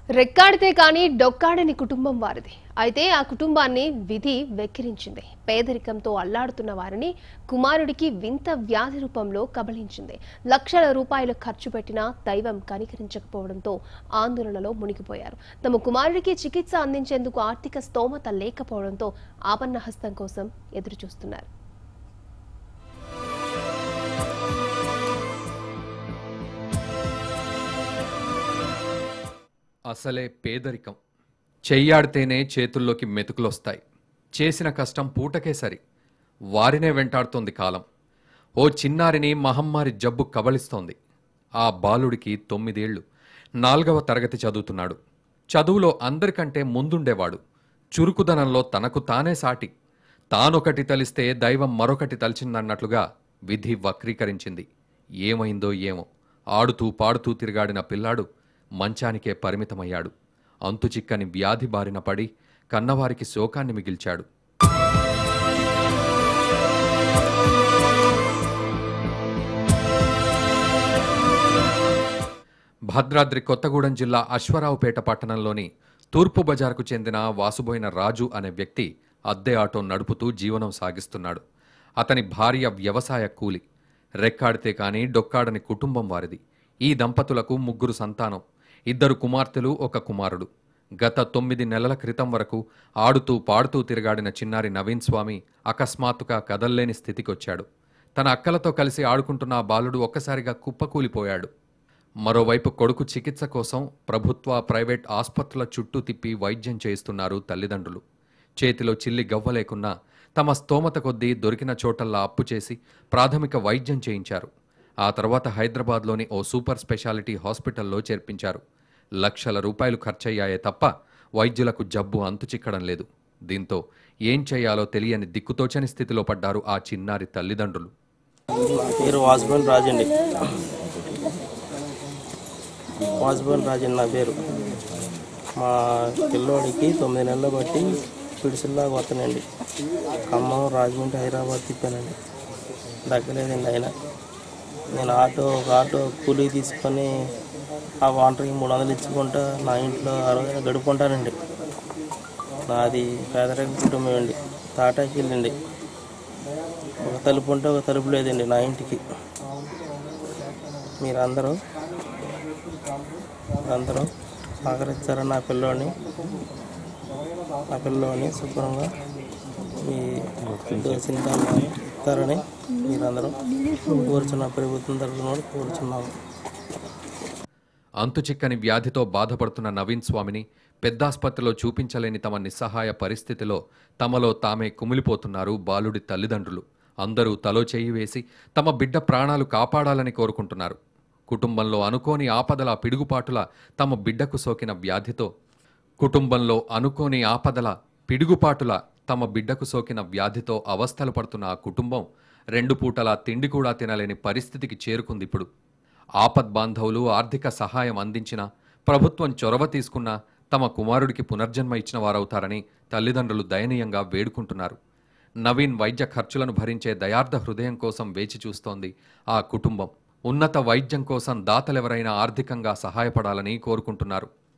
రెక్కాడితే కానీ డొక్కాడని కుటుంబం వారిది అయితే ఆ కుటుంబాన్ని విధి వెక్కిరించింది పేదరికంతో అల్లాడుతున్న వారిని కుమారుడికి వింత వ్యాధి రూపంలో కబళించింది లక్షల రూపాయలు ఖర్చు పెట్టినా దైవం కనికరించకపోవడంతో ఆందోళనలో మునిగిపోయారు తమ కుమారుడికి చికిత్స అందించేందుకు ఆర్థిక స్తోమత లేకపోవడంతో ఆపన్న హస్తం కోసం ఎదురుచూస్తున్నారు అసలే పేదరికం చెయ్యాడితేనే చేతుల్లోకి మెతుకులొస్తాయి చేసిన కష్టం పూటకే సరి వారినే వెంటాడుతోంది కాలం ఓ చిన్నారిని మహమ్మారి జబ్బు కబళిస్తోంది ఆ బాలుడికి తొమ్మిదేళ్లు నాల్గవ తరగతి చదువుతున్నాడు చదువులో అందరికంటే ముందుండేవాడు చురుకుదనంలో తనకు తానే సాటి తానొకటి తలిస్తే దైవం మరొకటి తలిచిందన్నట్లుగా విధి వక్రీకరించింది ఏమైందో ఏమో ఆడుతూ పాడుతూ తిరిగాడిన పిల్లాడు మంచానికే పరిమితమయ్యాడు అంతుచిక్కని వ్యాధి బారిన పడి కన్నవారికి శోకాన్ని మిగిల్చాడు భద్రాద్రి కొత్తగూడెం జిల్లా అశ్వరావుపేట పట్టణంలోని తూర్పు బజార్కు చెందిన వాసుబోయిన రాజు అనే వ్యక్తి అద్దె ఆటో నడుపుతూ జీవనం సాగిస్తున్నాడు అతని భార్య వ్యవసాయ కూలి రెక్కాడితే కానీ డొక్కాడని కుటుంబం వారిది ఈ దంపతులకు ముగ్గురు సంతానం ఇద్దరు కుమార్తెలు ఒక కుమారుడు గత తొమ్మిది నెలల క్రితం వరకు ఆడుతూ పాడుతూ తిరగాడిన చిన్నారి నవీన్ స్వామి అకస్మాత్తుగా కదల్లేని స్థితికొచ్చాడు తన అక్కలతో కలిసి ఆడుకుంటున్న ఆ బాలుడు ఒక్కసారిగా కుప్పకూలిపోయాడు మరోవైపు కొడుకు చికిత్స కోసం ప్రభుత్వ ప్రైవేట్ ఆసుపత్రుల చుట్టూ తిప్పి వైద్యం చేయిస్తున్నారు తల్లిదండ్రులు చేతిలో చిల్లి గవ్వ లేకున్నా తమ స్తోమత కొద్దీ దొరికిన చోటల్లా అప్పు చేసి ప్రాథమిక వైద్యం చేయించారు ఆ తర్వాత హైదరాబాద్లోని ఓ సూపర్ స్పెషాలిటీ హాస్పిటల్లో చేర్పించారు లక్షల రూపాయలు ఖర్చయ్యాయే తప్ప వైద్యులకు జబ్బు అంతుచిక్కడం లేదు దీంతో ఏం చేయాలో తెలియని దిక్కుతోచని స్థితిలో పడ్డారు ఆ చిన్నారి తల్లిదండ్రులు నా పేరు వాసుపల్లి రాజండి వాసుపల్లి రాజండి నా పేరు మా పిల్లోడికి తొమ్మిది నెలలు బట్టి పిడిసిల్లాగా వస్తానండి ఖమ్మం రాజమండ్రి హైదరాబాద్ తిప్పానండి దగ్గలేదండి ఆయన నేను ఆటో ఒక ఆటో కూలీ తీసుకొని ఆ వాంటర్కి మూడు వందలు ఇచ్చుకుంటా నా ఇంట్లో అరవై గడుపుకుంటానండి నాది పేదరిక కుటుంబం అండి తాటాకి వెళ్ళండి ఒక తలుపు ఉంటే ఒక తలుపు లేదండి నా ఇంటికి మీరందరూ అందరూ సహకరించారని నా పిల్లోని నా పిల్లోని శుభ్రంగా మీ దోసిన ఇస్తారని మీరందరూ కోరుచున్న ప్రభుత్వం తరఫున కూడా కోరుచున్నాము అంతుచిక్కని వ్యాధితో బాధపడుతున్న నవీన్ స్వామిని పెద్దాస్పత్రిలో చూపించలేని తమ నిస్సహాయ పరిస్థితిలో తమలో తామే కుమిలిపోతున్నారు బాలుడి తల్లిదండ్రులు అందరూ తలో చేయి వేసి తమ బిడ్డ ప్రాణాలు కాపాడాలని కోరుకుంటున్నారు కుటుంబంలో అనుకోని ఆపదల పిడుగుపాటుల తమ బిడ్డకు సోకిన వ్యాధితో కుటుంబంలో అనుకోని ఆపదల పిడుగుపాటుల తమ బిడ్డకు సోకిన వ్యాధితో అవస్థలు పడుతున్న ఆ కుటుంబం రెండు పూటలా తిండి కూడా తినలేని పరిస్థితికి చేరుకుంది ఇప్పుడు ఆపద్ బాంధవులు ఆర్థిక సహాయం అందించినా ప్రభుత్వం చొరవ తీసుకున్నా తమ కుమారుడికి పునర్జన్మ ఇచ్చిన వారవుతారని తల్లిదండ్రులు దయనీయంగా వేడుకుంటున్నారు నవీన్ వైద్య ఖర్చులను భరించే దయార్థ హృదయం కోసం వేచి చూస్తోంది ఆ కుటుంబం ఉన్నత వైద్యం కోసం దాతలెవరైనా ఆర్థికంగా సహాయపడాలని కోరుకుంటున్నారు